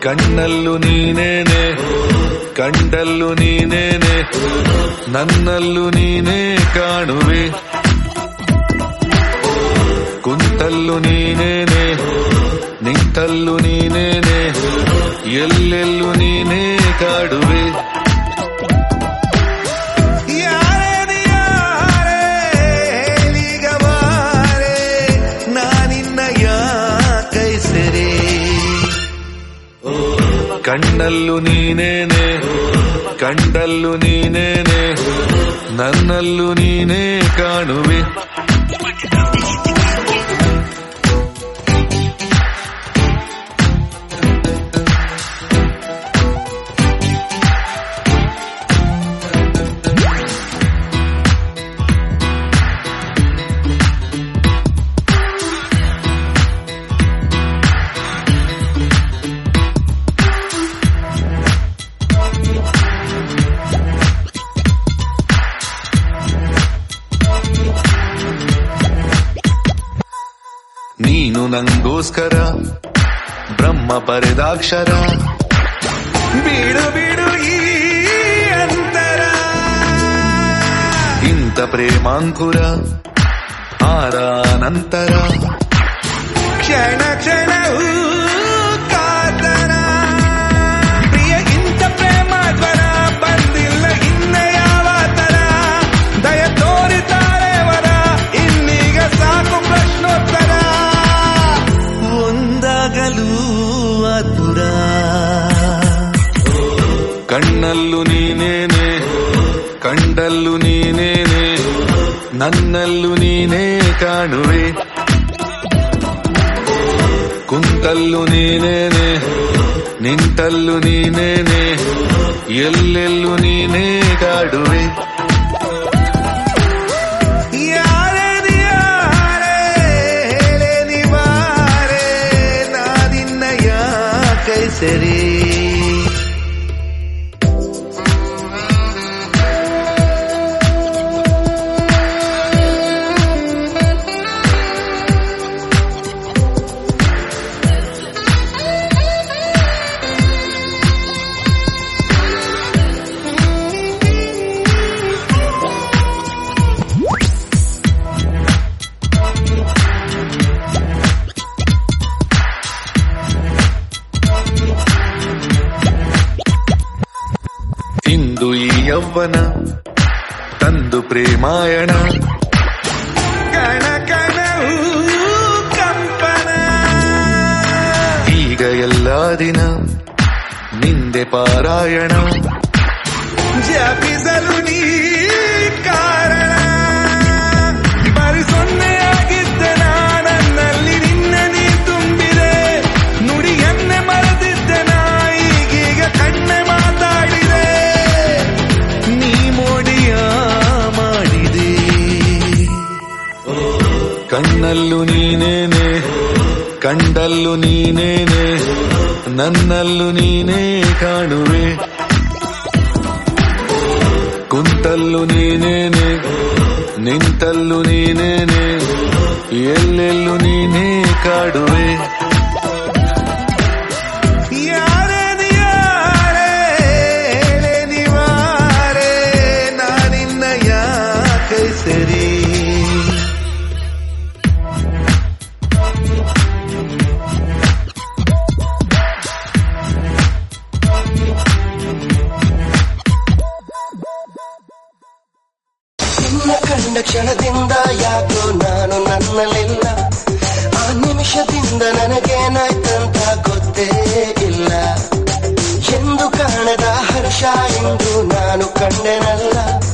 ಕಣ್ಣಲ್ಲೂ ನೀನೇನೆ ಕಂಡಲ್ಲೂ ನೀನೇನೆ ನನ್ನಲ್ಲೂ ನೀನೇ ಕಾಣುವೆ ಕುಂತಲ್ಲೂ ನೀನೇನೆ ನಿಂತಲ್ಲೂ ನೀನೇನೆ ಎಲ್ಲೆಲ್ಲೂ ನೀನೇ ಕಾಡುವೆ ಯಾರೇ ನೀ ಯಾರೇ ಹೇಳೀಗ ಬಾರೆ ನಾನಿನ್ನ ಯಾಕೈ ಸೆರೆ ಕಣ್ಣಲ್ಲೂ ನೀನೇನೆ ಕಂಡಲ್ಲೂ ನೀನೇನೆ ನನ್ನಲ್ಲೂ ನೀನೇ ಕಾಣುವೆ ನೀನು ನಂಗೋಸ್ಕರ ಬ್ರಹ್ಮ ಬರೆದಾಕ್ಷರ ಬೀಡು ಬೀಡು ಈ ಅಂತರ ಇಂಥ ಪ್ರೇಮಾಂಕುರ ಆರ ನಂತರ ಕ್ಷಣ ಕ್ಷಣವೂ ಕಾತರ ಪ್ರಿಯ ಇಂಥ ಪ್ರೇಮ ಜ್ವರ ಬಂದಿಲ್ಲ ಇನ್ನ ಯಾವ ತರ ದಯ ತೋರಿತಾರೆ ವರ ಇನ್ನೀಗ ಸಾಕು ಪ್ರಶ್ನೋತ್ತರ ಒಂದಾಗಲೂ ಆತುರ ಕಣ್ಣಲ್ಲೂ ನೀನೇನೆ ಕಂಡಲ್ಲೂ ನೀನೇನೆ ನನ್ನಲ್ಲೂ ನೀನೇ ಕಾಣುವೆ ಕುಂತಲ್ಲೂ ನೀನೇನೆ ನಿಂತಲ್ಲೂ ನೀನೇನೆ ಎಲ್ಲೆಲ್ಲೂ ನೀನೇ ಕಾಡುವೆ ಯಾರೇ ನೀ ಯಾರೇ ಹೇಳೇ ನೀ ಬಾರೆ ನಾನಿನ್ನ ಯಾಕೈ ಸರಿ ಇಂದು ಈ ಯೌವನ ತಂದು ಪ್ರೇಮಾಯಣ ಕಣ ಕಣವು ಕಂಪನ ಈಗ ಎಲ್ಲ ದಿನ ನಿಂದೆ ಪಾರಾಯಣ ಜಪಿಸಲು ನೀ ಕಾರಣ ಬರಿ ಸೊನ್ನೆಯಾಗಿದ್ದೆ ನನ್ನಲ್ಲಿ ನಿನ್ನ ನೀ ತುಂಬಿದೆ ನುಡಿಯನ್ನೇ ಮರೆತಿದ್ದೆ ನಾ ಈಗೀಗ ಕಣ್ಣೆ ಮಾತಾಡಿದೆ ನೀ ಮೋಡಿಯ ಮಾಡಿದೆ ಕಣ್ಣಲ್ಲೂ ನೀನೇನೆ ಕಂಡಲ್ಲೂ ನೀನೇನೆ ನನ್ನಲ್ಲೂ ನೀನೇ ಕಾಣುವೆ ಕುಂತಲ್ಲೂ ನೀನೇನೆ ನಿಂತಲ್ಲೂ ನೀನೇನೆ ಎಲ್ಲೆಲ್ಲೂ ನೀನೇ ಕಾಡುವೆ ಯಾರೇ ನೀ ಯಾರೇ ಹೇಳೇ ನೀ ಬಾರೆ ನಾನಿನ್ನ ಯಾಕೈ ಸರಿ ನಿನ್ನ ಕಂಡ ಕ್ಷಣದಿಂದ ಯಾಕೋ ನಾನು ನನ್ನಲ್ಲಿಲ್ಲ ಆ ನಿಮಿಷದಿಂದ ನನಗೇನಾಯ್ತಂತ ಗೊತ್ತೇ ಇಲ್ಲ ಎಂದು ಕಾಣದ ಹರ್ಷ ಎಂದು ನಾನು ಕಂಡೆನಲ್ಲ